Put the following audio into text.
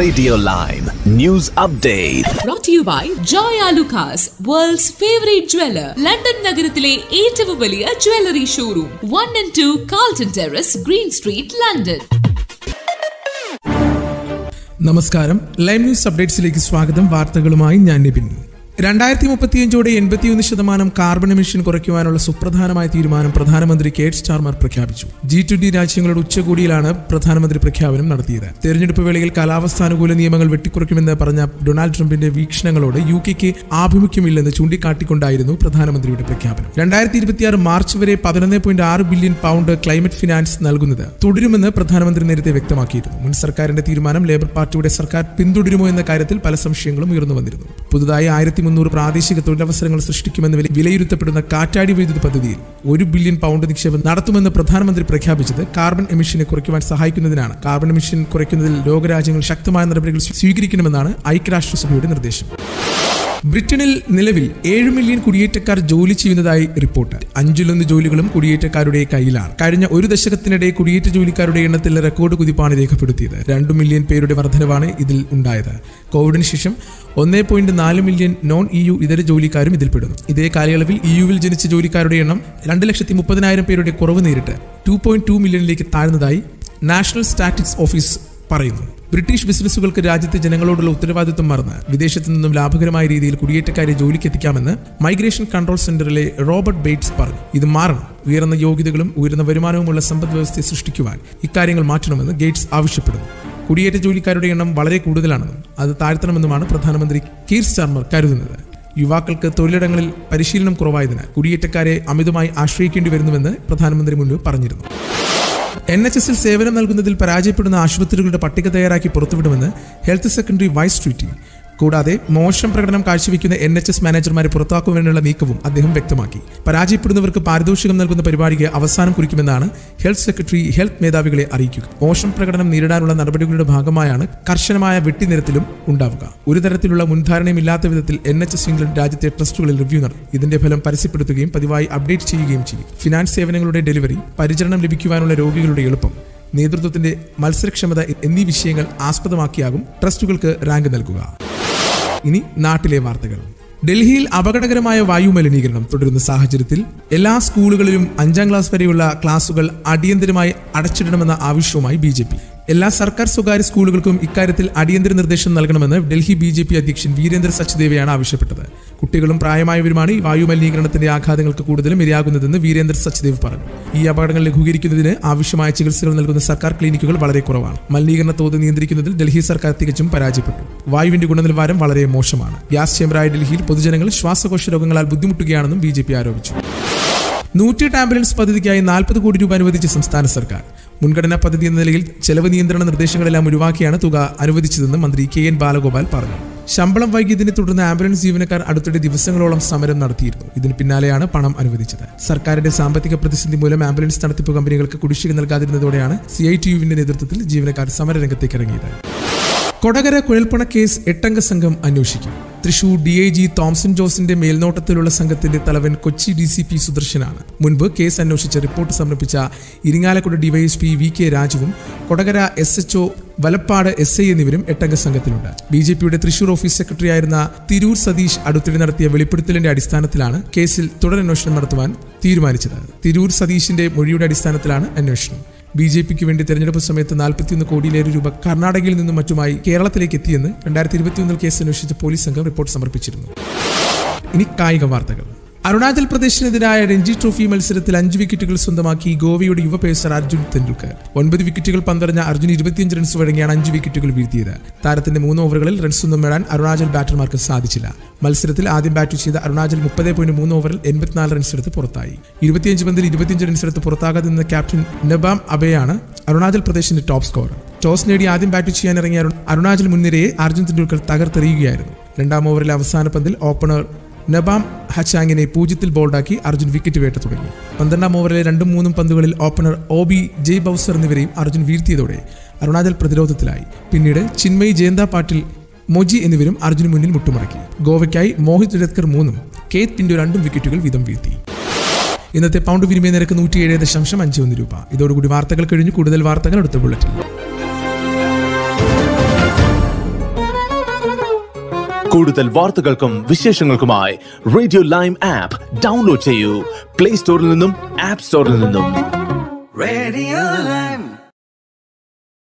Radio Lime News Update. brought to you by Joya Lucas, world's favorite jeweler. London നഗരത്തിലെ ഏറ്റവും വലിയ jewellery showroom one and two Carlton Terrace Green Street London നമസ്കാരം live news അപ്ഡേറ്റ്സിലേക്ക് സ്വാഗതം വാർത്തകളുമായി ഞാൻ നിബിൻ രണ്ടായിരത്തി മുപ്പത്തിയഞ്ചോടെ എൺപത്തിയൊന്ന് ശതമാനം കാർബൺ എമിഷൻ കുറയ്ക്കുവാനുള്ള സുപ്രധാനമായ തീരുമാനം പ്രധാനമന്ത്രി കേട്ട് സ്റ്റാർമർ പ്രഖ്യാപിച്ചു ജി ട്വന്റി രാജ്യങ്ങളുടെ ഉച്ചകോടിയിലാണ് പ്രധാനമന്ത്രി പ്രഖ്യാപനം നടത്തിയത് തെരഞ്ഞെടുപ്പ് വേളയിൽ കാലാവസ്ഥാനുകൂല നിയമങ്ങൾ വെട്ടിക്കുറയ്ക്കുമെന്ന് പറഞ്ഞ ഡൊണാൾഡ് ട്രംപിന്റെ വീക്ഷണങ്ങളോട് യു കെക്ക് ആഭിമുഖ്യമില്ലെന്ന് ചൂണ്ടിക്കാട്ടിക്കൊണ്ടായിരുന്നു പ്രധാനമന്ത്രിയുടെ പ്രഖ്യാപനം രണ്ടായിരത്തി ഇരുപത്തിയാറ് മാർച്ച് വരെ പതിനൊന്ന് പോയിന്റ് ആറ് ബില്യൺ പൗണ്ട് ക്ലൈമറ്റ് ഫിനാൻസ് നൽകുന്നത് തുടരുമെന്ന് പ്രധാനമന്ത്രി നേരത്തെ വ്യക്തമാക്കിയിരുന്നു മുൻ സർക്കാരിന്റെ തീരുമാനം ലേബർ പാർട്ടിയുടെ സർക്കാർ പിന്തുടരുമോ എന്ന കാര്യത്തിൽ പല സംശയങ്ങളും ഉയർന്നു വന്നിരുന്നു പുതുതായി ആയിരത്തി മുന്നൂറ് പ്രാദേശിക തൊഴിലവസരങ്ങൾ സൃഷ്ടിക്കുമെന്ന് വില- വിലയിരുത്തപ്പെടുന്ന കാറ്റാടി വൈദ്യുതി പദ്ധതിയിൽ ഒരു ബില്യൺ പൗണ്ട് നിക്ഷേപം നടത്തുമെന്ന് പ്രധാനമന്ത്രി പ്രഖ്യാപിച്ചത് കാർബൺ എമിഷനെ കുറയ്ക്കുവാൻ സഹായിക്കുന്നതിനാണ് കാർബൺ എമിഷൻ കുറയ്ക്കുന്നതിൽ ലോകരാജ്യങ്ങൾ ശക്തമായ നടപടികൾ സ്വീകരിക്കണമെന്നാണ് ഐക്യരാഷ്ട്രസഭയുടെ നിർദ്ദേശം ബ്രിട്ടനിൽ നിലവിൽ ഏഴ് മില്യൺ കുടിയേറ്റക്കാർ ജോലി ചെയ്യുന്നതായി റിപ്പോർട്ട് അഞ്ചിലൊന്ന് ജോലികളും കുടിയേറ്റക്കാരുടെ കയ്യിലാണ് കഴിഞ്ഞ ഒരു ദശകത്തിനിടെ കുടിയേറ്റ ജോലിക്കാരുടെ എണ്ണത്തിൽ റെക്കോർഡ് കുതിപ്പാണ് രേഖപ്പെടുത്തിയത് രണ്ടു മില്യൺ പേരുടെ വർധനവാണ് ഇതിൽ ഉണ്ടായത് കോവിഡിന് ശേഷം ഒന്നേ പോയിന്റ് നാല് മില്യൺ നോൺ ഇ യു ഇതര ജോലിക്കാരും ഇതിൽപ്പെടുന്നു ഇതേ കാലയളവിൽ ഇ യുവിൽ ജനിച്ച ജോലിക്കാരുടെ എണ്ണം രണ്ട് ലക്ഷത്തി മുപ്പതിനായിരം പേരുടെ കുറവ് നേരിട്ട് ടു പോയിന്റ് ടു മില്യണിലേക്ക് താഴ്ന്നതായി നാഷണൽ സ്റ്റാറ്റിക്സ് ഓഫീസ് പറയുന്നു ബ്രിട്ടീഷ് ബിസിനസ്സുകൾക്ക് രാജ്യത്തെ ജനങ്ങളോടുള്ള ഉത്തരവാദിത്വം മറന്ന് വിദേശത്തു നിന്നും ലാഭകരമായ രീതിയിൽ കുടിയേറ്റക്കാരെ ജോലിക്ക് എത്തിക്കാമെന്ന് migration control centre Robert Bates പറഞ്ഞു ഇത് മാറണം ഉയർന്ന യോഗ്യതകളും ഉയർന്ന വരുമാനവുമുള്ള സമ്പദ് വ്യവസ്ഥയെ സൃഷ്ടിക്കുവാൻ ഇക്കാര്യങ്ങൾ മാറ്റണമെന്ന് ഗേറ്റ്സ് ആവശ്യപ്പെടുന്നു കുടിയേറ്റ ജോലിക്കാരുടെ എണ്ണം വളരെ കൂടുതലാണെന്നും അത് താഴ്ത്തണമെന്നുമാണ് പ്രധാനമന്ത്രി കീർ സ്റ്റാർമർ കരുതുന്നത് യുവാക്കൾക്ക് തൊഴിലിടങ്ങളിൽ പരിശീലനം കുറവായതിനാൽ കുടിയേറ്റക്കാരെ അമിതമായി ആശ്രയിക്കേണ്ടി വരുന്നുവെന്ന് പ്രധാനമന്ത്രി മുൻപ് പറഞ്ഞിരുന്നു എൻ എച്ച് എസിൽ സേവനം നൽകുന്നതിൽ പരാജയപ്പെടുന്ന ആശുപത്രികളുടെ പട്ടിക തയ്യാറാക്കി പുറത്തുവിടുമെന്ന് ഹെൽത്ത് സെക്രട്ടറി വൈസ് ട്വീറ്റി കൂടാതെ മോശം പ്രകടനം കാഴ്ചവെക്കുന്ന എൻ എച്ച് എസ് മാനേജർമാരെ പുറത്താക്കുവാനുള്ള നീക്കവും അദ്ദേഹം വ്യക്തമാക്കി പരാജയപ്പെടുന്നവർക്ക് പാരിതോഷികം നൽകുന്ന പരിപാടിക്ക് അവസാനം കുറിക്കുമെന്നാണ് ഹെൽത്ത് സെക്രട്ടറി ഹെൽത്ത് മേധാവികളെ അറിയിക്കുക മോശം പ്രകടനം നേരിടാനുള്ള നടപടികളുടെ ഭാഗമായാണ് കർശനമായ വെട്ടിനിരത്തിലും ഉണ്ടാവുക ഒരു തരത്തിലുള്ള മുൻധാരണയുമില്ലാത്ത വിധത്തിൽ എൻ എച്ച് എസ് ഇംഗ്ലണ്ട് രാജ്യത്തെ ട്രസ്റ്റുകളിൽ റിവ്യൂ നടത്തി ഇതിന്റെ ഫലം പരസ്യപ്പെടുത്തുകയും പതിവായി അപ്ഡേറ്റ് ചെയ്യുകയും ചെയ്യും ഫിനാൻസ് സേവനങ്ങളുടെ ഡെലിവറി പരിചരണം ലഭിക്കുവാനുള്ള രോഗികളുടെ എളുപ്പം നേതൃത്വത്തിന്റെ മത്സരക്ഷമത എന്നീ വിഷയങ്ങൾ ആസ്പദമാക്കിയാകും ട്രസ്റ്റുകൾക്ക് റാങ്ക് നൽകുക ഇനി നാട്ടിലെ വാർത്തകൾ ഡൽഹിയിൽ അപകടകരമായ വായു മലിനീകരണം തുടരുന്ന സാഹചര്യത്തിൽ എല്ലാ സ്കൂളുകളിലും അഞ്ചാം ക്ലാസ് വരെയുള്ള ക്ലാസുകൾ അടിയന്തരമായി അടച്ചിടണമെന്ന ആവശ്യവുമായി ബി ജെ പി എല്ലാ സർക്കാർ സ്വകാര്യ സ്കൂളുകൾക്കും ഇക്കാര്യത്തിൽ അടിയന്തര നിർദ്ദേശം നൽകണമെന്ന് ഡൽഹി ബി ജെ പി അധ്യക്ഷൻ വീരേന്ദ്ര സച്ദേവയാണ് ആവശ്യപ്പെട്ടത് കുട്ടികളും പ്രായമായവരുമാണ് ഈ വായു മലിനീകരണത്തിന്റെ ആഘാതങ്ങൾക്ക് കൂടുതലും ഇരയാകുന്നതെന്ന് വീരേന്ദ്ര സച്ദേവ് പറഞ്ഞു ഈ അപകടങ്ങൾ ലഘൂകരിക്കുന്നതിന് ആവശ്യമായ ചികിത്സകൾ നൽകുന്ന സർക്കാർ ക്ലിനിക്കുകൾ വളരെ കുറവാണ് മലിനീകരണ തോത് നിയന്ത്രിക്കുന്നതിൽ ഡൽഹി സർക്കാർ തികച്ചും പരാജയപ്പെട്ടു വായുവിന്റെ ഗുണനിലവാരം വളരെ മോശമാണ് ഗ്യാസ് ചേമ്പറായ ഡൽഹിയിൽ പൊതുജനങ്ങൾ ശ്വാസകോശ രോഗങ്ങളാൽ ബുദ്ധിമുട്ടുകയാണെന്നും ബി ജെ പി ആരോപിച്ചു നൂറ്റിയെട്ട് ആംബുലൻസ് പദ്ധതിക്കായി നാൽപ്പത് കോടി രൂപ അനുവദിച്ച സംസ്ഥാന സർക്കാർ മുൻഗണനാ പദ്ധതി എന്ന നിലയിൽ ചെലവ് നിയന്ത്രണ നിർദ്ദേശങ്ങളെല്ലാം ഒഴിവാക്കിയാണ് തുക അനുവദിച്ചതെന്ന് മന്ത്രി കെ എൻ ബാലഗോപാൽ പറഞ്ഞു ശമ്പളം വൈകിയതിനെ തുടർന്ന് ആംബുലൻസ് ജീവനക്കാർ അടുത്തിടെ ദിവസങ്ങളോളം സമരം നടത്തിയിരുന്നു ഇതിന് പിന്നാലെയാണ് പണം അനുവദിച്ചത് സർക്കാരിന്റെ സാമ്പത്തിക പ്രതിസന്ധി മൂലം ആംബുലൻസ് നടത്തിപ്പ് കമ്പനികൾക്ക് കുടിശ്ശിക നൽകാതിരുന്നതോടെയാണ് സി ഐ ടി യുവിന്റെ നേതൃത്വത്തിൽ ജീവനക്കാർ സമരരംഗത്തേക്ക് ഇറങ്ങിയത് കൊടകര കുഴൽപ്പണ കേസ് എട്ടംഗ സംഘം അന്വേഷിക്കും Thrissur D I G Thomson ജോസിന്റെ മേൽനോട്ടത്തിലുള്ള സംഘത്തിന്റെ തലവൻ കൊച്ചി ഡി സി പി സുദർശനാണ് മുൻപ് കേസ് അന്വേഷിച്ച് റിപ്പോർട്ട് സമർപ്പിച്ച ഇരിങ്ങാലക്കുട ഡിവൈഎസ്പി വി കെ രാജുവും Kodakara S H O Valappad S I എന്നിവരും എട്ടംഗ സംഘത്തിലുണ്ട് ബി ജെ പിയുടെ തൃശൂർ ഓഫീസ് സെക്രട്ടറിയായിരുന്ന തിരൂർ സതീഷ് അടുത്തിടെ നടത്തിയ വെളിപ്പെടുത്തലിന്റെ അടിസ്ഥാനത്തിലാണ് കേസിൽ തുടരന്വേഷണം നടത്തുവാൻ തീരുമാനിച്ചത് തിരൂർ സതീഷിന്റെ മൊഴിയുടെ അടിസ്ഥാനത്തിലാണ് അന്വേഷണം ബി ജെ പിക്ക് വേണ്ടി തെരഞ്ഞെടുപ്പ് സമയത്ത് നാൽപ്പത്തിയൊന്ന് കോടിയിലേറെ രൂപ കർണാടകയിൽ നിന്നും മറ്റുമായി കേരളത്തിലേക്ക് എത്തിയെന്ന് രണ്ടായിരത്തി ഇരുപത്തിയൊന്നിൽ കേസ് അന്വേഷിച്ച പോലീസ് സംഘം റിപ്പോർട്ട് സമർപ്പിച്ചിരുന്നു ഇനി കായിക വാർത്തകൾ അരുണാചൽ പ്രദേശിനെതിരായ രഞ്ജി ട്രോഫി മത്സരത്തിൽ അഞ്ച് വിക്കറ്റുകൾ സ്വന്തമാക്കി ഗോവയുടെ യുവ പേസർ അർജുൻ തെണ്ടുൽക്കർ ഒൻപത് വിക്കറ്റുകൾ പന്തെറിഞ്ഞ അർജുൻ ഇരുപത്തിയഞ്ച് റൺസ് വഴങ്ങിയാണ് അഞ്ച് വിക്കറ്റുകൾ വീഴ്ത്തിയത് താരത്തിന്റെ മൂന്ന് ഓവറുകളിൽ റൺസൊന്നും നേടാൻ അരുണാചൽ ബാറ്റർമാർക്ക് സാധിച്ചില്ല മത്സരത്തിൽ ആദ്യം ബാറ്റ് ചെയ്ത അരുണാചൽ മുപ്പത് പോയിന്റ് മൂന്ന് ഓവറിൽ എൺപത്തിനാല് റൺസ് എടുത്ത് പുറത്തായി ഇരുപത്തിയഞ്ച് പന്തിൽ ഇരുപത്തിയഞ്ച് റൺസ് എടുത്ത് പുറത്താകാതെ നിന്ന ക്യാപ്റ്റൻ നബാം അബയാണ് അരുണാചൽ പ്രദേശിന്റെ ടോപ്പ് സ്കോറർ ടോസ് നേടി ആദ്യം ബാറ്റ് ചെയ്യാൻ ഇറങ്ങിയ അരുൺ- അരുണാചൽ മുൻനിരയെ അർജുൻ തെണ്ടുൽക്കർ തകർത്തെറിയുകയായിരുന്നു രണ്ടാം ഓവറിലെ അവസാന പന്തിൽ ഓപ്പണർ നബാം ഹച്ചാങ്ങിനെ പൂജ്യത്തിൽ ബോൾഡാക്കി അർജുൻ വിക്കറ്റ് വേട്ട തുടങ്ങി പന്ത്രണ്ടാം ഓവറിലെ രണ്ടും മൂന്നും പന്തുകളിൽ ഓപ്പണർ ഒബി ജയ് ബൌസർ എന്നിവരെയും അർജുൻ വീഴ്ത്തിയതോടെ അരുണാചൽ പ്രതിരോധത്തിലായി പിന്നീട് ചിന്മയ് ജയന്ത പാട്ടിൽ മൊജി എന്നിവരും അർജുന് മുന്നിൽ മുട്ടുമടക്കി ഗോവയ്ക്കായി മോഹിത് രത്കർ മൂന്നും കേത് ടിൻഡു രണ്ടും വിക്കറ്റുകൾ വീതം വീഴ്ത്തി ഇന്നത്തെ പൗണ്ട് വിനിമയ നിരക്ക് നൂറ്റിയേഴ് ദശാംശം അഞ്ച് ഒന്ന് രൂപ ഇതോടുകൂടി വാർത്തകൾ കഴിഞ്ഞു കൂടുതൽ വാർത്തകൾ അടുത്ത ബുള്ളറ്റിൻ കൂടുതൽ വാർത്തകൾക്കും വിശേഷങ്ങൾക്കുമായി റേഡിയോ ലൈം ആപ്പ് ഡൗൺലോഡ് ചെയ്യൂ പ്ലേ സ്റ്റോറിൽ നിന്നും ആപ്പ് സ്റ്റോറിൽ നിന്നും Radio Lime.